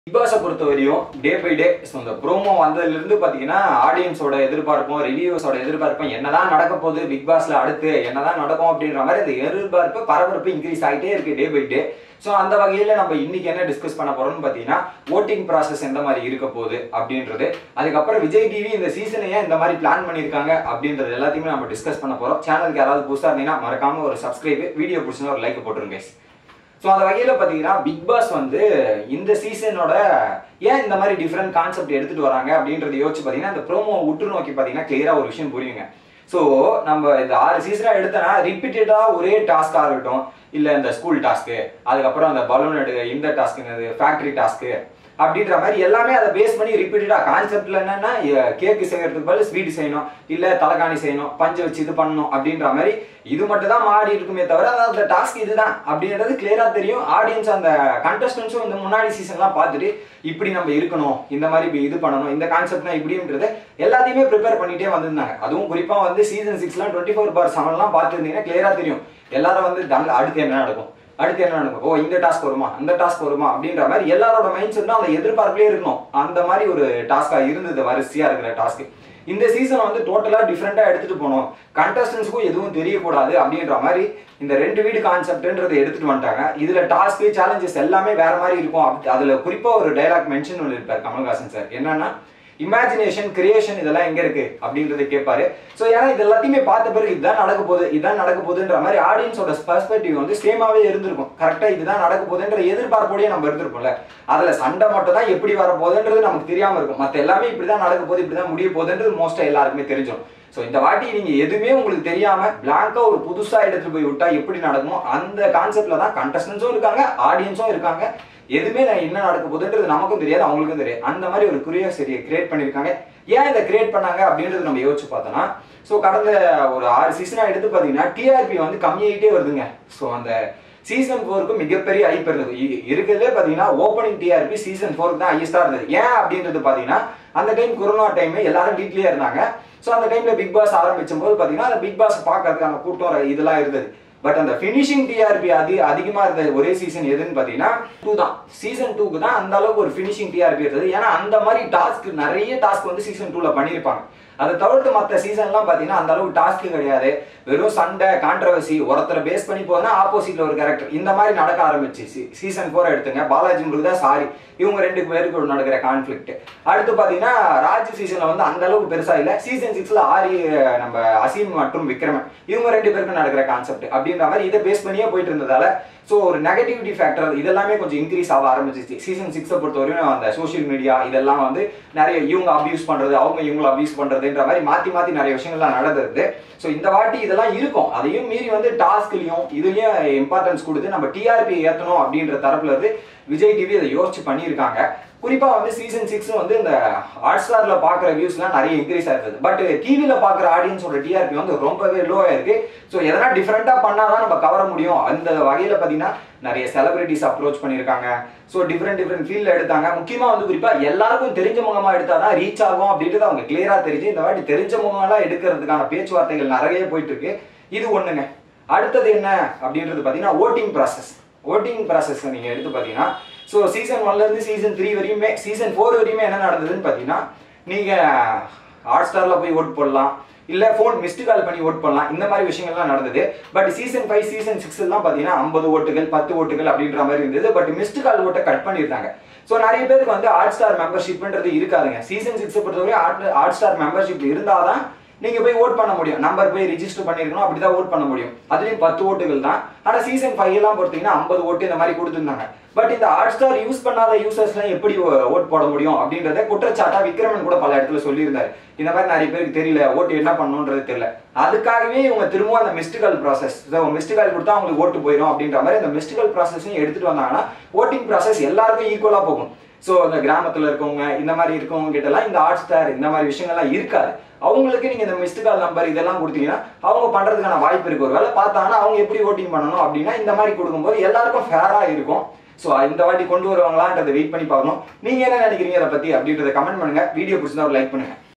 Big பாஸை பொறுத்த வரையும் டே பை டே ஸோ இந்த ப்ரோமோ வந்ததுலேருந்து பார்த்தீங்கன்னா ஆடியன்ஸோட எதிர்பார்ப்பும் ரிவ்யூஸோட எதிர்பார்ப்பும் என்னதான் நடக்க போகுது பிக் பாஸ்ல அடுத்து என்னதான் நடக்கும் அப்படின்ற மாதிரி அந்த எதிர்பார்ப்பு பரபரப்பு இன்க்ரீஸ் ஆகிட்டே இருக்கு டே பை டே ஸோ அந்த வகையில் நம்ம இன்னைக்கு என்ன டிஸ்கஸ் பண்ண போறோம்னு பார்த்தீங்கன்னா ஓட்டிங் ப்ராசஸ் எந்த மாதிரி இருக்க போகுது அப்படின்றது அதுக்கப்புறம் விஜய் டிவி இந்த சீசனை ஏன் இந்த மாதிரி பிளான் பண்ணியிருக்காங்க அப்படின்றது எல்லாத்தையுமே நம்ம டிஸ்கஸ் பண்ண போறோம் சேனலுக்கு யாராவது புதுசாக இருந்தீங்கன்னா மறக்காம ஒரு சப்ஸ்கிரைப் வீடியோ பிடிச்சினா ஒரு லைக் போட்டுருங்க guys. ஸோ அந்த வகையில் பார்த்தீங்கன்னா பிக் பாஸ் வந்து இந்த சீசனோட ஏன் இந்த மாதிரி டிஃப்ரெண்ட் கான்செப்ட் எடுத்துட்டு வராங்க அப்படின்றத யோசிச்சு பார்த்தீங்கன்னா இந்த ப்ரோமோ உற்று நோக்கி பார்த்தீங்கன்னா கிளியராக ஒரு விஷயம் புரியுங்க ஸோ நம்ம இந்த ஆறு சீசனாக எடுத்தோன்னா ரிப்பீட்டடாக ஒரே டாஸ்காக இருக்கட்டும் இல்லை இந்த ஸ்கூல் டாஸ்க்கு அதுக்கப்புறம் அந்த பலூன் எடுக்க இந்த டாஸ்க்குங்கிறது ஃபேக்ட்ரி டாஸ்க்கு அப்படின்ற மாதிரி எல்லாமே அதை பேஸ் பண்ணி ரிப்பீட்டடாக கான்செப்ட்ல என்னன்னா கேக்கு செய்யறதுக்கு பதில் ஸ்வீட் செய்யணும் இல்லை தலைகாணி செய்யணும் பஞ்சு வச்சு இது பண்ணணும் அப்படின்ற மாதிரி இது மட்டும் தான் மாறி இருக்குமே தவிர அதாவது அந்த டாஸ்க் இதுதான் அப்படின்றது கிளியரா தெரியும் ஆடியன்ஸ் அந்த கண்டஸ்டன்ஸும் இந்த முன்னாடி சீசன்லாம் பார்த்துட்டு இப்படி நம்ம இருக்கணும் இந்த மாதிரி இப்படி இது பண்ணணும் இந்த கான்செப்ட்னா இப்படின்றது எல்லாத்தையுமே ப்ரிப்பேர் பண்ணிட்டே வந்திருந்தாங்க அதுவும் குறிப்பா வந்து சீசன் சிக்ஸ்லாம் டுவெண்ட்டி ஃபோர் பார் செவன்லாம் பார்த்துருந்தீங்கன்னா கிளியரா தெரியும் எல்லாரும் வந்து தங்க- அடுத்து என்ன நடக்கும் அடுத்து என்ன நடக்கும் ஓ இந்த டாஸ்க் வருமா அந்த டாஸ்க் வருமா அப்படின்ற மாதிரி எல்லாரோட மைண்ட் செட்டும் அந்த எதிர்பார்ப்பிலே இருக்கணும் அந்த மாதிரி ஒரு டாஸ்கா இருந்தது வரிசையா இருக்கிற டாஸ்க் இந்த சீசன் வந்து டோட்டலா டிஃப்ரெண்டா எடுத்துட்டு போனோம் கண்டஸ்டன்ஸ்க்கும் எதுவும் தெரியக்கூடாது அப்படின்ற மாதிரி இந்த ரெண்டு வீடு கான்செப்ட்ன்றதை எடுத்துட்டு வந்துட்டாங்க இதுல டாஸ்க் சேலஞ்சஸ் எல்லாமே வேற மாதிரி இருக்கும் அப்படி- அதுல குறிப்பா ஒரு டைலாக் மென்ஷன் பண்ணிருப்பார் கமல்ஹாசன் சார் என்னன்னா இமேஜினேஷன் கிரியேஷன் இதெல்லாம் எங்க இருக்கு அப்படின்றத கேட்பாரு ஸோ ஏன்னா இது எல்லாத்தையுமே பார்த்த பிறகு இதுதான் நடக்க போகுது இதுதான் நடக்க போகுதுன்ற மாதிரி ஆடியன்ஸோட பெர்ஸ்பெக்டிவ் வந்து சேமாவே இருந்திருக்கும் கரெக்டா இதுதான் நடக்க போகுதுன்ற எதிர்பார்ப்போடய நம்ம இருந்திருப்போம்ல அதுல சண்டை மட்டும் தான் எப்படி வர போகுதுன்றது நமக்கு தெரியாம இருக்கும் மத்த எல்லாமே இப்படிதான் நடக்க போகுது இப்படிதான் முடிய போகுதுன்றது மோஸ்டா எல்லாருக்குமே தெரிஞ்சிடும் ஸோ இந்த வாட்டி நீங்க எதுவுமே உங்களுக்கு தெரியாம பிளாங்கா ஒரு புதுசா எடுத்துட்டு போய் விட்டா எப்படி நடக்குமோ அந்த கான்செப்ட்ல தான் கண்டஸ்டன்ஸும் இருக்காங்க ஆடியன்ஸும் இருக்காங்க எதுவுமே நான் என்ன நடக்க போகுதுன்றது நமக்கும் தெரியாது அவங்களுக்கும் தெரியாது அந்த மாதிரி ஒரு குரியோசிட்டியை கிரியேட் பண்ணியிருக்காங்க ஏன் இதை கிரியேட் பண்ணாங்க அப்படின்றது நம்ம யோசிச்சு பார்த்தோம்னா ஸோ கடந்த ஒரு ஆறு சீசனாக எடுத்து பார்த்தீங்கன்னா டிஆர்பி வந்து கம்மியாகிட்டே வருதுங்க ஸோ அந்த சீசன் ஃபோருக்கு மிகப்பெரிய ஐப் இருந்தது இ- இருக்கிறதுலே பார்த்தீங்கன்னா ஓப்பனிங் டிஆர்பி சீசன் ஃபோருக்கு தான் ஹையஸ்டாக இருந்தது ஏன் அப்படின்றது பார்த்தீங்கன்னா அந்த டைம் கொரோனா டைம் எல்லாரும் வீட்லயே இருந்தாங்க ஸோ அந்த டைம்ல பிக் பாஸ் ஆரம்பிச்சும் போது பார்த்தீங்கன்னா அந்த பிக் பாஸ் பார்க்கறதுக்கான கூட்டம் இதெல்லாம் இருந்தது பட் அந்த ஃபினிஷிங் டிஆர்பி அதி அதிகமா இருந்த ஒரே சீசன் எதுன்னு பார்த்தீங்கன்னா டூ தான் சீசன் டூக்கு தான் அந்த அளவுக்கு ஒரு ஃபினிஷிங் டிஆர்பி இருந்தது ஏன்னா அந்த மாதிரி டாஸ்க் நிறைய டாஸ்க் வந்து சீசன் டூல பண்ணியிருப்பாங்க அதை தவிர்த்து மற்ற சீசன்லாம் பார்த்தீங்கன்னா அந்த அளவுக்கு டாஸ்க் கிடையாது வெறும் சண்டை கான்ட்ரவர்சி ஒருத்தரை பேஸ் பண்ணி போதுனா ஆப்போசிட்ல ஒரு கேரக்டர் இந்த மாதிரி நடக்க ஆரம்பிச்சு சீசன் ஃபோர் எடுத்துங்க பாலாஜி முருகதா சாரி இவங்க ரெண்டு பேருக்கு நடக்கிற கான்ஃபிளிக்ட் அடுத்து பார்த்தீங்கன்னா ராஜ் சீசன்ல வந்து அந்த அளவுக்கு பெருசா இல்லை சீசன் சிக்ஸ்ல ஆரி நம்ம அசீம் மற்றும் விக்ரமன் இவங்க ரெண்டு பேருக்கும் நடக்கிற கான்செப்ட் அப்படின்ற மாதிரி இதை பேஸ் பண்ணியே போயிட்டு இருந்ததால ஸோ ஒரு நெகட்டிவிட்டி ஃபேக்டர் இதெல்லாமே கொஞ்சம் இன்க்ரீஸ் ஆக ஆரம்பிச்சிச்சு சீசன் சிக்ஸை பொறுத்தவரையும் அந்த சோஷியல் மீடியா இதெல்லாம் வந்து நிறைய இவங்க அபியூஸ் பண்றது அவங்க இவங்களை அபியூஸ் பண்றதுன்ற மாதிரி மாத்தி மாத்தி நிறைய விஷயங்கள்லாம் நடந்தது ஸோ இந்த வாட்டி இதெல்லாம் இருக்கும் அதையும் மீறி வந்து டாஸ்க்லயும் இதுலயும் இம்பார்ட்டன்ஸ் கொடுத்து நம்ம டிஆர்பி ஏத்தணும் அப்படின்ற தரப்புல இருந்து விஜய் டிவி அதை யோசிச்சு பண்ணியிருக்காங்க குறிப்பா வந்து சீசன் சிக்ஸ் வந்து இந்த ஹாட் ஸ்டார்ல பாக்குற வியூஸ்லாம் நிறைய இன்க்ரீஸ் ஆயிருக்குது பட் டிவில பாக்குற ஆடியன்ஸோட டிஆர்பி வந்து ரொம்பவே லோ இருக்கு ஸோ எதனா டிஃப்ரெண்டா பண்ணாதான் நம்ம கவர முடியும் அந்த வகையில பாத்தீங்கன்னா நிறைய செலிபிரிட்டிஸ் அப்ரோச் பண்ணியிருக்காங்க ஸோ டிஃப்ரெண்ட் டிஃப்ரெண்ட் ஃபீல்ட்ல எடுத்தாங்க முக்கியமா வந்து குறிப்பா எல்லாருக்கும் தெரிஞ்ச முகமா எடுத்தாதான் ரீச் ஆகும் அப்படின்றது அவங்க கிளியரா தெரிஞ்சு இந்த வாட்டி தெரிஞ்ச முகமெல்லாம் எடுக்கிறதுக்கான பேச்சுவார்த்தைகள் நிறைய போயிட்டு இருக்கு இது ஒண்ணுங்க அடுத்தது என்ன அப்படின்றது பாத்தீங்கன்னா ஓட்டிங் ப்ராசஸ் ஓட்டிங் ப்ராசஸ் நீங்க எடுத்து பாத்தீங்கன்னா ஸோ சீசன் ஒன்ல இருந்து சீசன் த்ரீ வரையுமே சீசன் ஃபோர் வரையுமே என்ன நடந்ததுன்னு பாத்தீங்கன்னா நீங்க ஹாட் ஸ்டார்ல போய் ஓட் போடலாம் இல்ல ஃபோன் மிஸ்டு கால் பண்ணி ஓட் பண்ணலாம் இந்த மாதிரி விஷயங்கள்லாம் நடந்தது but season five season six எல்லாம் பாத்தீங்கன்னா ஐம்பது ஓட்டுகள் பத்து ஓட்டுகள் அப்படின்ற மாதிரி இருந்தது பட் மிஸ்டு கால் ஓட்டை கட் பண்ணியிருந்தாங்க ஸோ நிறைய பேருக்கு வந்து ஹாட் ஸ்டார் மெம்பர்ஷிப்ன்றது இருக்காதுங்க சீசன் சிக்ஸ் பொறுத்தவரை ஹாட் ஸ்டார் மெம்பர்ஷிப் இருந்தாதான் நீங்க போய் ஓட் பண்ண முடியும் நம்பர் போய் ரிஜிஸ்டர் பண்ணிருக்கணும் அப்படிதான் ஓட் பண்ண முடியும் அதுலயும் பத்து ஓட்டுகள் தான் ஆனா சீசன் ஃபைவ் எல்லாம் பொறுத்தீங்கன்னா ஐம்பது ஓட்டு இந்த மாதிரி கொடுத்துருந்தாங்க பட் இந்த ஹாட் ஸ்டார் யூஸ் பண்ணாத யூசர்ஸ்லாம் எப்படி ஓட் போட முடியும் அப்படின்றத குற்றச்சாட்டா விக்ரமன் கூட பல இடத்துல சொல்லியிருந்தாரு இந்த மாதிரி நிறைய பேருக்கு தெரியல ஓட்டு என்ன பண்ணணுன்றது தெரியல அதுக்காகவே இவங்க திரும்பவும் அந்த missed call process missed call கொடுத்தா அவங்களுக்கு ஓட்டு போயிடும் அப்படின்ற மாதிரி அந்த மிஸ்டு கால் ப்ராசஸையும் எடுத்துட்டு வந்தாங்கன்னா ஓட்டிங் ப்ராசஸ் எல்லாருக்கும் ஈக்குவலா போகும் ஸோ இந்த கிராமத்துல இருக்கவங்க இந்த மாதிரி இருக்கவங்க கிட்ட எல்லாம் இந்த ஹாட் ஸ்டார் இந்த மாதிரி விஷயங்கள்லாம் இருக்காது அவங்களுக்கு நீங்க இந்த மிஸ்டு கால் நம்பர் இதெல்லாம் கொடுத்தீங்கன்னா அவங்க பண்றதுக்கான வாய்ப்பு இருக்கு ஒரு வேலை பார்த்தாங்கன்னா அவங்க எப்படி ஓட்டிங் பண்ணணும் அப்படின்னா இந்த மாதிரி கொடுக்கும்போது எல்லாருக்கும் ஃபேரா இருக்கும் ஸோ இந்த வாட்டி கொண்டு வருவாங்களான்றதை வெயிட் பண்ணி பார்க்கணும் நீங்க என்ன நினைக்கிறீங்க அதை பத்தி அப்படின்றத கமெண்ட் பண்ணுங்க வீடியோ பிடிச்சிருந்தா ஒரு லைக் பண்ணுங்க